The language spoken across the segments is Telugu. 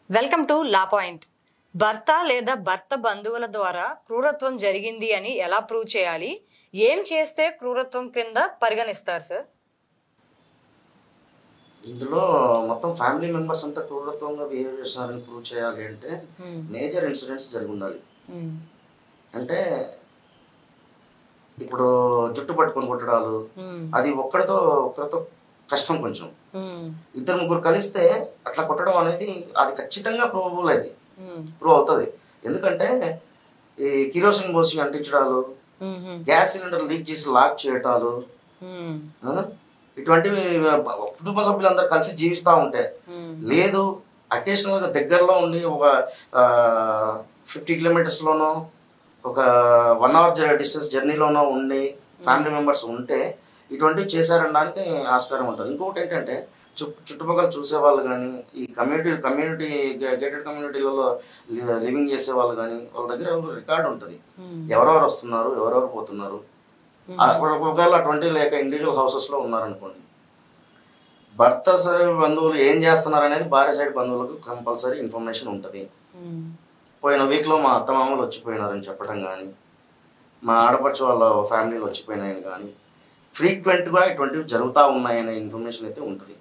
వెల్కమ్ టు లా పాయింట్ భర్త లేదా భర్త బంధువుల ద్వారా క్రూరత్వం జరిగింది అని ఎలా ప్రూవ్ చేయాలి ఏం చేస్తే క్రూరత్వం కింద పరిగణిస్తారు సార్ ఇందులో మొత్తం ఫ్యామిలీ మెంబర్స్ అంతా క్రూరత్వంగా బిహేవ్ చేస్తున్నారని ప్రూవ్ చేయాలి అంటే మేజర్ ఇన్సిడెంట్స్ జరిగి ఉండాలి అంటే ఇప్పుడు జుట్టు పట్టుకొని కొట్టడాలు అది ఒక్కడితో ఒక్కరితో కష్టం కొంచెం ఇద్దరు ముగ్గురు కలిస్తే అట్లా కొట్టడం అనేది అది ఖచ్చితంగా ప్రూవబుల్ అది ప్రూవ్ అవుతుంది ఎందుకంటే ఈ కిరోసిన్ పోసి అంటించడాలు గ్యాస్ సిలిండర్ లీక్ చేసి లాక్ చేయటాలు ఆ? ఇటువంటివి కుటుంబ సభ్యులందరూ కలిసి జీవిస్తూ ఉంటే లేదు అకేషనల్గా దగ్గరలో ఉండి ఒక ఫిఫ్టీ కిలోమీటర్స్లోనో ఒక వన్ అవర్ డిస్టెన్స్ జర్నీలోనో ఉండి ఫ్యామిలీ మెంబర్స్ ఉంటే ఇటువంటివి చేశారనడానికి ఆస్కారం ఉంటుంది ఇంకొకటి ఏంటంటే చుట్టు చుట్టుపక్కల చూసే వాళ్ళు కానీ ఈ కమ్యూనిటీ కమ్యూనిటీ గేటెడ్ కమ్యూనిటీలలో లివింగ్ చేసే వాళ్ళు కానీ వాళ్ళ దగ్గర ఒక రికార్డు ఉంటుంది ఎవరెవరు వస్తున్నారు ఎవరెవరు పోతున్నారు ఆ, ఒకవేళ అటువంటి లేక ఇండివిజువల్ హౌసెస్లో ఉన్నారనుకోండి భర్త సైడ్ బంధువులు ఏం చేస్తున్నారు అనేది భార్య సైడ్ బంధువులకు కంపల్సరీ ఇన్ఫర్మేషన్ ఉంటుంది పోయిన వీక్లో మా అత్త మామలు వచ్చిపోయినారని చెప్పడం కానీ మా ఆడపడుచు వాళ్ళ ఫ్యామిలీలు వచ్చిపోయినాయని కానీ ఫ్రీక్వెంట్గా ఇటువంటివి జరుగుతూ ఉన్నాయనే ఇన్ఫర్మేషన్ అయితే ఉంటుంది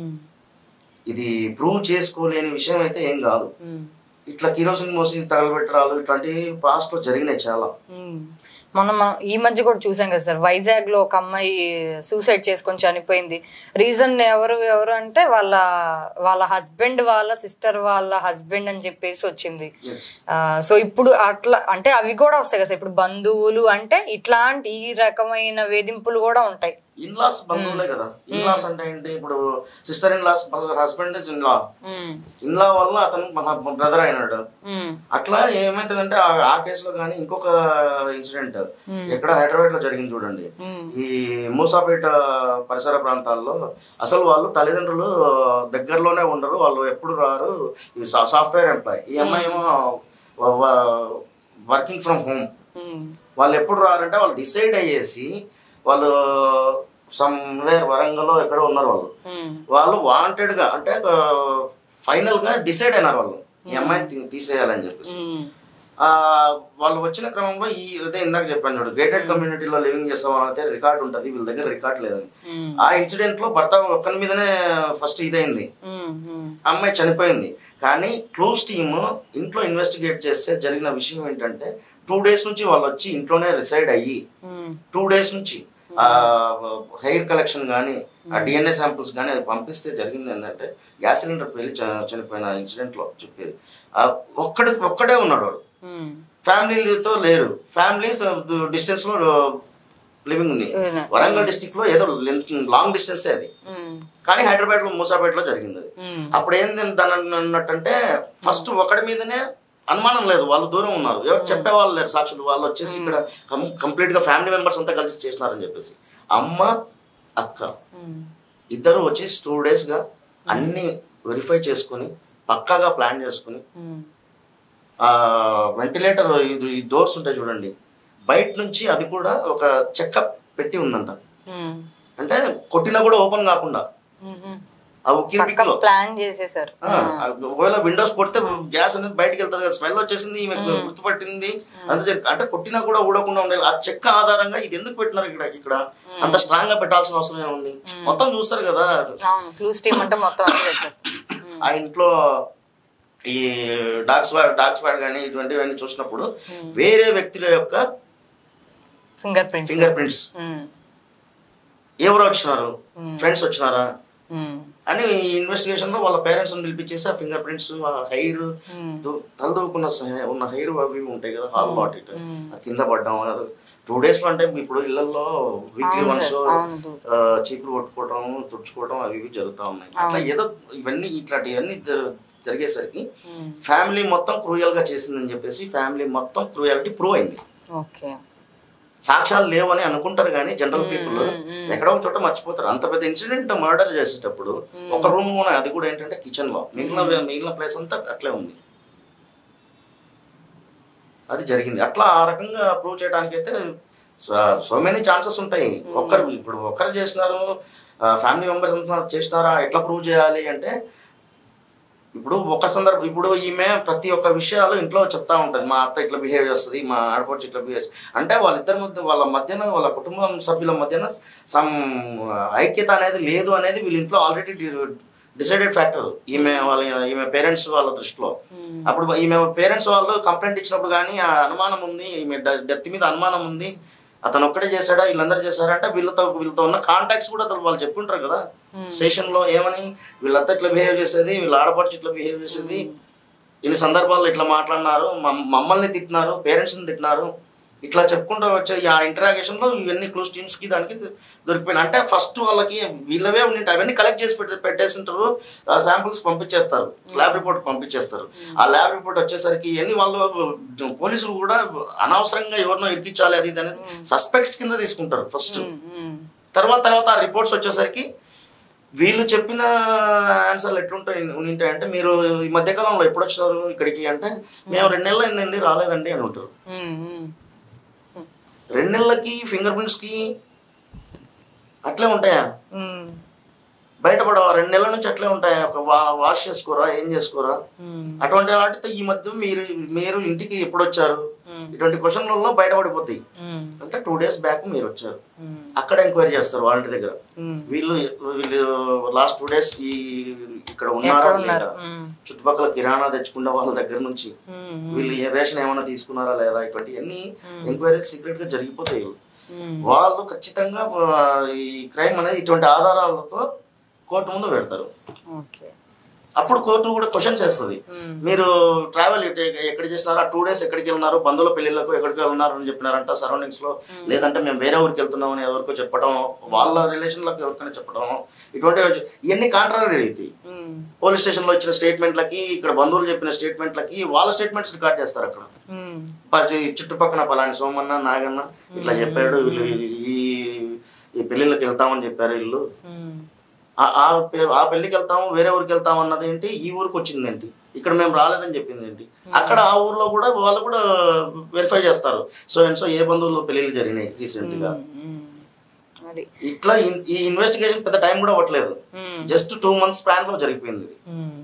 ఇది ప్రూవ్ చేసుకోలేని విషయం అయితే ఏం కాదు ఇట్లా కిరోసిన్ మోసి తగలబెట్టడాలు ఇట్లాంటివి పాస్ట్లో జరిగినాయి చాలా మొన్న మనం ఈ మధ్య కూడా చూసాం కదా సార్ వైజాగ్ లో ఒక అమ్మాయి సూసైడ్ చేసుకొని చనిపోయింది రీజన్ ఎవరు ఎవరు అంటే వాళ్ళ వాళ్ళ హస్బెండ్ వాళ్ళ సిస్టర్ వాళ్ళ హస్బెండ్ అని చెప్పేసి వచ్చింది ఎస్ ఆ, సో ఇప్పుడు అట్లా అంటే అవి కూడా వస్తాయి కదా సార్ ఇప్పుడు బంధువులు అంటే ఇట్లాంటి ఈ రకమైన వేధింపులు కూడా ఉంటాయి ఇన్లాస్ బంధువులే కదా ఇన్లాస్ అంటే ఏంటి ఇప్పుడు sister in laws husband is in law um, in law వల్ల అతను మా బ్రదర్ అయినాడు ఉమ్, అట్లా ఏమైతుందంటే ఆ- ఆ కేసులో కానీ ఇంకొక ఇన్సిడెంట్ ఎక్కడ హైదరాబాద్ లో జరిగింది చూడండి ఉమ్, ఈ మూసాపేట పరిసర ప్రాంతాల్లో అసలు వాళ్ళు తల్లిదండ్రులు దగ్గరలోనే ఉండరు వాళ్ళు ఎప్పుడు రారు ఈ సా- సాఫ్ట్వేర్ ఎంప్లాయ్ ఈ అమ్మాయి ఏమో వర్కింగ్ ఫ్రమ్ హోమ్ ఉమ్, వాళ్ళు ఎప్పుడు రారంటే వాళ్ళు డిసైడ్ అయ్యేసి వాళ్ళు సమ్వేర్ వరంగల్లో ఎక్కడో ఉన్నారు వాళ్ళు ఉమ్, వాళ్ళు వాంటెడ్ గా అంటే ఫైనల్ గా డిసైడ్ అయినారు వాళ్ళు ఈ అమ్మాయిని తీ- తీసేయాలని చెప్పేసి ఉమ్, ఆ, వాళ్ళు వచ్చిన క్రమంలో ఈ అదే ఇందాక చెప్పాను చూడు గేటెడ్ కమ్యూనిటీలో లివింగ్ చేసే వాళ్ళైతే రికార్డ్ ఉంటుంది వీళ్ళ దగ్గర రికార్డ్ లేదని ఉమ్, ఆ ఇన్సిడెంట్ లో భర్త ఒక్కని మీదనే ఫస్ట్ ఇదైంది ఉమ్, ఉమ్, ఆ అమ్మాయి చనిపోయింది కానీ క్లూస్ టీమ్ ఇంట్లో ఇన్వెస్టిగేట్ చేస్తే జరిగిన విషయం ఏంటంటే టూ డేస్ నుంచి వాళ్ళు వచ్చి ఇంట్లోనే రిసైడ్ అయ్యి ఉమ్, టూ డేస్ నుంచి ఆ హెయిర్ కలెక్షన్ కానీ ఆ డిఎన్ఏ శాంపుల్స్ కానీ అది పంపిస్తే జరిగింది ఏంటంటే గ్యాస్ సిలిండర్ పెళ్లి చనిపోయిన ఇన్సిడెంట్ లో చెప్పేది ఆ ఒక్కడే ఒక్కడే ఉన్నాడు వాడు ఉమ్. ఫ్యామిలీతో లేరు ఫ్యామిలీ డిస్టెన్స్ లో లివింగ్ ఉంది అవునా. వరంగల్ డిస్టిక్ లో ఏదో లాంగ్ డిస్టెన్స్ అది ఉమ్, కానీ హైదరాబాద్ లో మూసాపేట లో జరిగింది అది ఉమ్, అప్పుడు ఏంది దాని అన్నట్టంటే ఫస్ట్ ఒకటి మీదనే అనుమానం లేదు వాళ్ళు దూరం ఉన్నారు ఎవరు చెప్పేవాళ్ళు లేరు సాక్షులు వాళ్ళు వచ్చేసి ఇక్కడ కంప్లీట్ గా ఫ్యామిలీ మెంబర్స్ అంతా కలిసి చేసినారని చెప్పేసి అమ్మ అక్క ఉమ్, ఇద్దరు వచ్చి టూ డేస్ గా అన్ని వెరిఫై చేసుకొని పక్కాగా ప్లాన్ చేసుకొని ఉమ్, ఆ వెంటిలేటర్ ఈ డోర్స్ ఉంటాయి చూడండి బయట నుంచి అది కూడా ఒక చెక్క పెట్టి ఉందంట ఉమ్, అంటే కొట్టినా కూడా ఓపెన్ కాకుండా ఉమ్, ఉమ్. ఆ ఉక్కిరి పక్క బిక్కిలో ప్లాన్ చేసేసారు ఆ, ఒకవేళ విండోస్ కొడితే గ్యాస్ అనేది బయటకు వెళ్తుంది కదా స్మెల్ వచ్చేసింది ఈమె గుర్తుపట్టింది అందుకే అంటే కొట్టినా కూడా ఊడకుండా ఉండాలి ఆ చెక్క ఆధారంగా ఇది ఎందుకు పెట్టినారు ఇక్కడ ఇక్కడ అంత స్ట్రాంగ్ గా పెట్టాల్సిన అవసరం ఏముంది మొత్తం చూస్తారు కదా అవును క్లూస్ టీమ్ అంటే మొత్తం అన్ని పెట్టేస్తారు ఆ ఇంట్లో ఈ డాగ్స్ డాగ్స్ ప్యాడ్ కానీ ఇటువంటివన్నీ చూసినప్పుడు వేరే వ్యక్తుల యొక్క ఫింగర్ ప్రింట్స్ ఫింగర్ ప్రింట్స్ ఎవరు వచ్చినారు ఫ్రెండ్స్ వచ్చినారా అని ఈ ఇన్వెస్టిగేషన్ లో వాళ్ళ పేరెంట్స్ పిలిపించేసి ఆ ఫింగర్ ప్రింట్స్ ఆ హెయిర్ తలదూకున్న స- ఉన్న హెయిర్ అవి ఇవి ఉంటాయి కదా హాల్ బాట్ ఇట్ ఆ కింద పడ్డాం టూ డేస్ లో అంటే ఇప్పుడు ఇళ్లలో వీక్లీ అవును వన్స్ సార్, అవును. చీపులు కొట్టుకోవడం తుడుచుకోవడం అవి ఇవి జరుగుతూ ఉన్నాయి అట్లా ఏదో ఇవన్నీ ఇట్లాంటివన్నీ జ- జరిగేసరికి ఫ్యామిలీ మొత్తం క్రూయల్ గా చేసిందని చెప్పేసి ఫ్యామిలీ మొత్తం క్రూయాలిటీ ప్రూవ్ అయింది ఓకే సాక్ష్యాలు లేవని అనుకుంటారు కానీ జనరల్ పీపుల్ ఎక్కడో ఒక చోట మర్చిపోతారు అంత పెద్ద ఇన్సిడెంట్ మర్డర్ చేసేటప్పుడు ఒక రూమ్ అది కూడా ఏంటంటే కిచెన్ లో మిగిలిన మిగిలిన ప్లేస్ అంతా అట్లే ఉంది అది జరిగింది అట్లా ఆ రకంగా ప్రూవ్ చేయడానికి అయితే సో మెనీ ఛాన్సెస్ ఉంటాయి ఒక్కరు ఇప్పుడు ఒక్కరు చేసినారు ఫ్యామిలీ మెంబర్స్ అంతా చేసినారా ఎట్లా ప్రూవ్ చేయాలి అంటే ఇప్పుడు ఒక సందర్భం ఇప్పుడు ఈమె ప్రతి ఒక్క విషయాలు ఇంట్లో చెప్తా ఉంటుంది మా అత్త ఇట్లా బిహేవ్ చేస్తుంది మా ఆడపడుచు ఇట్లా బిహేవ్ అంటే వాళ్ళిద్దరి మధ్య వాళ్ళ మధ్యన వాళ్ళ కుటుంబం సభ్యుల మధ్యన సమ్ ఐక్యత అనేది లేదు అనేది వీళ్ళ ఇంట్లో ఆల్రెడీ డిసైడెడ్ ఫ్యాక్టర్ ఈమె వాళ్ళ ఈమె పేరెంట్స్ వాళ్ళ దృష్టిలో అప్పుడు ఈమె పేరెంట్స్ వాళ్ళు కంప్లైంట్ ఇచ్చినప్పుడు కానీ ఆ అనుమానం ఉంది ఈమె డెత్ మీద అనుమానం ఉంది అతను ఒక్కడే చేశాడా వీళ్ళందరూ చేశారంటే వీళ్ళతో వీళ్ళతో ఉన్న కాంటాక్ట్స్ కూడా అతను వాళ్ళు చెప్పుంటారు కదా సెషన్ లో ఏమని వీళ్ళంతా ఇట్లా బిహేవ్ చేసేది వీళ్ళ ఆడపడుచు ఇట్లా బిహేవ్ చేసేది ఇన్ని సందర్భాల్లో ఇట్లా మాట్లాడినారు మమ్- మమ్మల్ని తిట్టినారు పేరెంట్స్ని తిట్టినారు ఇట్లా చెప్పుకుంటూ వచ్చే ఆ ఇంటరాగేషన్ లో ఇవన్నీ క్లూస్ టీమ్స్ కి దానికి దొరికిపోయినాయి అంటే ఫస్ట్ వాళ్ళకి వీళ్ళవే ఉండి అవన్నీ కలెక్ట్ చేసి పెట్టే పెట్టేసింటారు శాంపుల్స్ పంపించేస్తారు ల్యాబ్ రిపోర్ట్ పంపించేస్తారు ఆ ల్యాబ్ రిపోర్ట్ వచ్చేసరికి ఇవన్నీ వాళ్ళు పోలీసులు కూడా అనవసరంగా ఎవరినో ఇరికించాలి అది ఇది అనేది సస్పెక్ట్స్ కింద తీసుకుంటారు ఫస్ట్ తర్వాత తర్వాత ఆ రిపోర్ట్స్ వచ్చేసరికి వీళ్ళు చెప్పిన ఆన్సర్లు ఎట్లుంటాయి ఉంటాయి అంటే మీరు ఈ మధ్యకాలంలో ఎప్పుడు వచ్చినారు ఇక్కడికి అంటే మేము రెండు నెలలు అయిందండి రాలేదండి అని ఉంటారు రెండు నెలలకి ఫింగర్ ప్రింట్స్కి అట్లే ఉంటాయా బయటపడవా రెండు నెలల నుంచి అట్లే ఉంటాయా ఒక వా- వాష్ చేసుకోరా ఏం చేసుకోరా అటువంటి వాటితో ఈ మధ్య మీరు మీరు ఇంటికి ఎప్పుడు వచ్చారు ఇటువంటి క్వశ్చన్లలో బయటపడిపోతాయి అంటే టూ డేస్ బ్యాక్ మీరు వచ్చారు అక్కడ ఎంక్వైరీ చేస్తారు వాళ్ళ ఇంటి దగ్గర వీళ్ళు వీళ్ళు లాస్ట్ టూ డేస్ ఈ ఇక్కడ ఉన్నారా ఎక్కడ ఉన్నారు? లేదా? మ్మ్. చుట్టుపక్కల కిరాణా తెచ్చుకున్న వాళ్ళ దగ్గర నుంచి వీళ్ళు ఏ రేషన్ ఏమైనా తీసుకున్నారా లేదా ఇటువంటి అన్ని ఎంక్వైరీ సీక్రెట్ గా జరిగిపోతాయి వాళ్ళు ఖచ్చితంగా ఆ, ఈ క్రైమ్ అనేది ఇటువంటి ఆధారాలతో కోర్టు ముందు పెడతారు ఓకే అప్పుడు కోర్టు కూడా క్వశ్చన్ చేస్తుంది మీరు ట్రావెల్ ఎక్కడ చేసినారు ఆ టూ డేస్ ఎక్కడికి వెళ్ళినారు బంధువుల పెళ్లిళ్ళకు ఎక్కడికి వెళ్ళినారు అని చెప్పినారంట సరౌండింగ్స్ లో లేదంటే మేము వేరే ఊరికి వెళ్తున్నాం అని ఎవరికో చెప్పడం వాళ్ళ రిలేషన్లకు ఎవరికైనా చెప్పడం ఇటువంటి ఇవన్నీ కాంట్రారీ అవుతాయి పోలీస్ స్టేషన్ లో ఇచ్చిన స్టేట్మెంట్లకి ఇక్కడ బంధువులు చెప్పిన స్టేట్మెంట్లకి వాళ్ళ స్టేట్మెంట్స్ రికార్డ్ చేస్తారు అక్కడ ప- ఈ చుట్టుపక్కల పలాని సోమన్న నాగన్న ఇట్లా చెప్పాడు వీళ్ళు ఈ ఈ పెళ్ళిళ్ళకి వెళ్తామని చెప్పారు వీళ్ళు ఆ- ఆ పె- ఆ పెళ్లికి వెళ్తాము వేరే ఊరికి వెళ్తాం అన్నది ఏంటి ఈ ఊరికి వచ్చింది ఏంటి ఇక్కడ మేము రాలేదని చెప్పింది ఏంటి అక్కడ ఆ ఊర్లో కూడా వాళ్ళు కూడా వెరిఫై చేస్తారు సో అండ్ సో ఏ బంధువులు పెళ్లిళ్ళు జరిగినాయి రీసెంట్ గా అది ఇట్లా ఇన్- ఈ ఇన్వెస్టిగేషన్ పెద్ద టైం కూడా అవ్వట్లేదు జస్ట్ టూ మంత్స్ స్పాన్ లో జరిగిపోయింది ఇది మ్మ్.